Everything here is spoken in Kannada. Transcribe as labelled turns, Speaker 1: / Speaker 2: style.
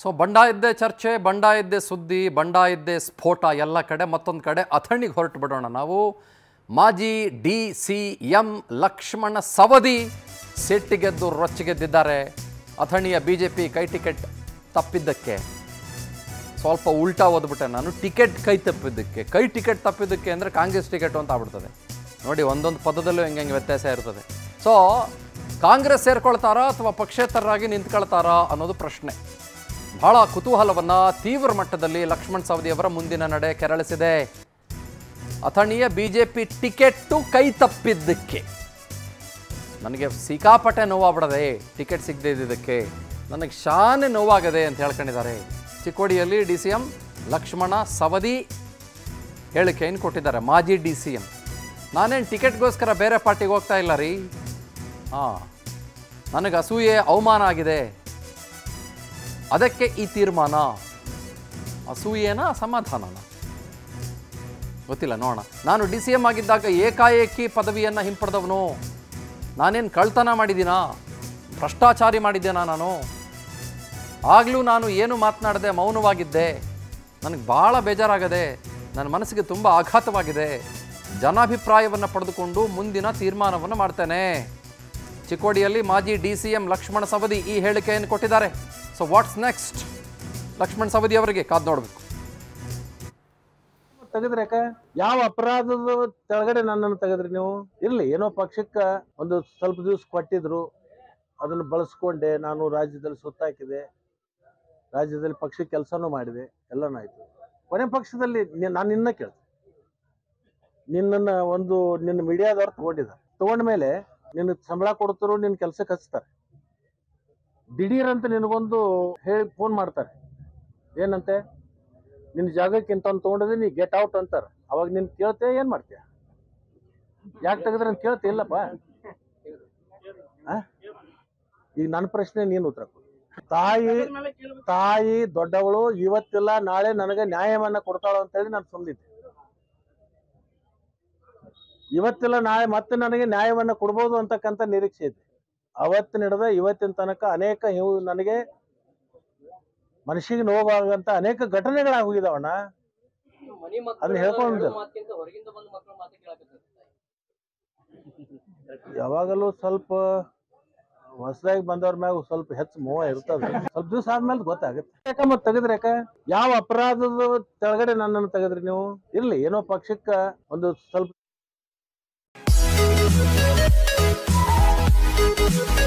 Speaker 1: ಸೊ ಬಂಡಾಯದ್ದೇ ಚರ್ಚೆ ಬಂಡಾಯದ್ದೇ ಸುದ್ದಿ ಬಂಡಾಯದ್ದೇ ಸ್ಫೋಟ ಎಲ್ಲ ಕಡೆ ಮತ್ತೊಂದು ಕಡೆ ಅಥಣಿಗೆ ಹೊರಟು ಬಿಡೋಣ ನಾವು ಮಾಜಿ D C M Laxman Savadi ಸಿಟ್ಟಿಗೆದ್ದು ರೊಚ್ಚಿಗೆದ್ದಿದ್ದಾರೆ ಅಥಣಿಯ ಬಿ ಜೆ ಪಿ ಕೈ ಟಿಕೆಟ್ ತಪ್ಪಿದ್ದಕ್ಕೆ ಸ್ವಲ್ಪ ಉಲ್ಟಾ ಓದ್ಬಿಟ್ಟೆ ನಾನು ಟಿಕೆಟ್ ಕೈ ತಪ್ಪಿದ್ದಕ್ಕೆ ಕೈ ಟಿಕೆಟ್ ತಪ್ಪಿದ್ದಕ್ಕೆ ಅಂದರೆ ಕಾಂಗ್ರೆಸ್ ಟಿಕೆಟ್ ಅಂತ ಆಗ್ಬಿಡ್ತದೆ ನೋಡಿ ಒಂದೊಂದು ಪದದಲ್ಲೂ ಹೆಂಗೆ ಹೆಂಗೆ ವ್ಯತ್ಯಾಸ ಇರ್ತದೆ ಸೊ ಕಾಂಗ್ರೆಸ್ ಸೇರ್ಕೊಳ್ತಾರಾ ಅಥವಾ ಪಕ್ಷೇತರರಾಗಿ ನಿಂತ್ಕೊಳ್ತಾರಾ ಅನ್ನೋದು ಪ್ರಶ್ನೆ ಬಹಳ ಕುತೂಹಲವನ್ನು ತೀವ್ರ ಮಟ್ಟದಲ್ಲಿ ಲಕ್ಷ್ಮಣ್ ಸವದಿಯವರ ಮುಂದಿನ ನಡೆ ಕೆರಳಿಸಿದೆ ಅಥಣಿಯ ಬಿ ಜೆ ಪಿ ಟಿಕೆಟ್ಟು ಕೈ ತಪ್ಪಿದ್ದಕ್ಕೆ ನನಗೆ ಸಿಕ್ಕಾಪಟ್ಟೆ ನೋವಾಗ್ಬಿಡದೆ ಟಿಕೆಟ್ ಸಿಗದೆ ಇದ್ದಿದ್ದಕ್ಕೆ ನನಗೆ ಶಾನೆ ನೋವಾಗದೆ ಅಂತ ಹೇಳ್ಕೊಂಡಿದ್ದಾರೆ ಚಿಕ್ಕೋಡಿಯಲ್ಲಿ D C M Laxman Savadi ಹೇಳಿಕೆಯನ್ನು ಕೊಟ್ಟಿದ್ದಾರೆ ಮಾಜಿ ಡಿ ಸಿ ಎಂ ನಾನೇನು ಟಿಕೆಟ್ಗೋಸ್ಕರ ಬೇರೆ ಪಾರ್ಟಿಗೆ ಹೋಗ್ತಾ ಇಲ್ಲ ರೀ ಹಾಂ ನನಗೆ ಅಸೂಯೆ ಅವಮಾನ ಆಗಿದೆ ಅದಕ್ಕೆ ಈ ತೀರ್ಮಾನ ಅಸೂಯೆನ ಅಸಮಾಧಾನನ ಗೊತ್ತಿಲ್ಲ ನೋಡೋಣ ನಾನು ಡಿ ಸಿ ಎಂ ಆಗಿದ್ದಾಗ ಏಕಾಏಕಿ ಪದವಿಯನ್ನು ಹಿಂಪಡೆದವನು ನಾನೇನು ಕಳ್ತನ ಮಾಡಿದ್ದೀನಾ ಭ್ರಷ್ಟಾಚಾರಿ ಮಾಡಿದ್ದೇನಾ ನಾನು ಆಗಲೂ ನಾನು ಏನು ಮಾತನಾಡದೆ ಮೌನವಾಗಿದ್ದೆ ನನಗೆ ಭಾಳ ಬೇಜಾರಾಗದೆ ನನ್ನ ಮನಸ್ಸಿಗೆ ತುಂಬ ಆಘಾತವಾಗಿದೆ ಜನಾಭಿಪ್ರಾಯವನ್ನು ಪಡೆದುಕೊಂಡು ಮುಂದಿನ ತೀರ್ಮಾನವನ್ನು ಮಾಡ್ತೇನೆ ಚಿಕ್ಕೋಡಿಯಲ್ಲಿ ಮಾಜಿ D C M Laxman Savadi ಈ ಹೇಳಿಕೆಯನ್ನು ಕೊಟ್ಟಿದ್ದಾರೆ so what's next Laxman Savadi ಅವರಿಗೆ ಕಾದು ನೋಡಬೇಕು
Speaker 2: ತೆಗೆದ್ರಿ ಯಾಕ ಯಾವ ಅಪರಾಧದ ತೆಳಗಡೆ ನನ್ನನ್ನು ತೆಗೆದ್ರಿ ನೀವು ಇರ್ಲಿ ಏನೋ ಪಕ್ಷಕ್ಕ ಒಂದು ಸ್ವಲ್ಪ ದಿವಸ ಕೊಟ್ಟಿದ್ರು ಅದನ್ನು ಬಳಸ್ಕೊಂಡೆ ನಾನು ರಾಜ್ಯದಲ್ಲಿ ಸುತ್ತಾಕಿದೆ ರಾಜ್ಯದಲ್ಲಿ ಪಕ್ಷ ಕೆಲಸನೂ ಮಾಡಿದೆ ಎಲ್ಲನೂ ಆಯ್ತು ಕೊನೆ ಪಕ್ಷದಲ್ಲಿ ನಿ- ನಾನು ನಿನ್ನ ಕೇಳ್ತೆ ನಿನ್ನನ್ನ ಒಂದು ನಿನ್ನ ಮೀಡಿಯಾದವ್ರು ತಗೊಂಡಿದ್ದ ತಗೊಂಡ ಮೇಲೆ ನಿನ್ನ ಸಂಬಳ ಕೊಡ್ತಾರೋ ನಿನ್ನ ಕೆಲ್ಸಕ್ಕೆ ಹಚ್ತಾರೆ ದಿಢೀರ್ ಅಂತ ನಿನಗೊಂದು ಹೇಳಿ ಫೋನ್ ಮಾಡ್ತಾರೆ ಏನಂತೆ ನಿನ್ನ ಜಾಗಕ್ಕೆ ಇಂಥವ್ನು ತೊಗೊಂಡಿದ್ರೆ ನೀ ಗೆಟ್ ಔಟ್ ಅಂತಾರ ಅವಾಗ ನಿನ್ ಕೇಳ್ತೆ ಏನ್ ಮಾಡ್ತೀಯ ಯಾಕೆ ತೆಗೆದ್ರೆ ಅಂತ ಕೇಳ್ತೆ ಇಲ್ಲಪ್ಪ ಆ? ಈಗ ನನ್ನ ಪ್ರಶ್ನೆ ನೀನು ಉತ್ತರ ಕೊಡು ತಾಯಿ ತಾಯಿ ದೊಡ್ಡವಳು ಇವತ್ತಿಲ್ಲ ನಾಳೆ ನನಗೆ ನ್ಯಾಯವನ್ನ ಕೊಡ್ತಾಳು ಅಂತ ಹೇಳಿ ನಾನು ಸುಮ್ಮನಿದ್ದೆ ಇವತ್ತಿಲ್ಲ ನಾಳೆ ಮತ್ತೆ ನನಗೆ ನ್ಯಾಯವನ್ನ ಕೊಡ್ಬೋದು ಅಂತಕ್ಕಂಥ ನಿರೀಕ್ಷೆ ಇದೆ ಅವತ್ತಿನ ಹಿಡಿದ ಇವತ್ತಿನ ತನಕ ಅನೇಕ ಇವು ನನಗೆ ಮನಸ್ಸಿಗೆ ನೋವಾಗಂತ ಅನೇಕ ಘಟನೆಗಳಾಗಿ ಹೋಗಿದಾವಣ್ಣ ಅದನ್ನ ಹೇಳ್ಕೊಂಡು ಯಾವಾಗಲೂ ಸ್ವಲ್ಪ ಹೊಸದಾಗಿ ಬಂದವ್ರ ಮ್ಯಾಗ ಸ್ವಲ್ಪ ಹೆಚ್ಚು ಮೋಹ ಇರ್ತದೆ ಸ್ವಲ್ಪ ದಿವಸ ಆದ್ಮೇಲೆ ಗೊತ್ತಾಗುತ್ತೆ ಯಾಕ ಮತ್ ತೆಗೆದ್ರಿ ಯಾಕ ಯಾವ ಅಪರಾಧದ ತೆಳಗಡೆ ನನ್ನನ್ನು ತೆಗೆದ್ರಿ ನೀವು ಇರ್ಲಿ ಏನೋ ಪಕ್ಷಕ್ಕ ಒಂದು ಸ್ವಲ್ಪ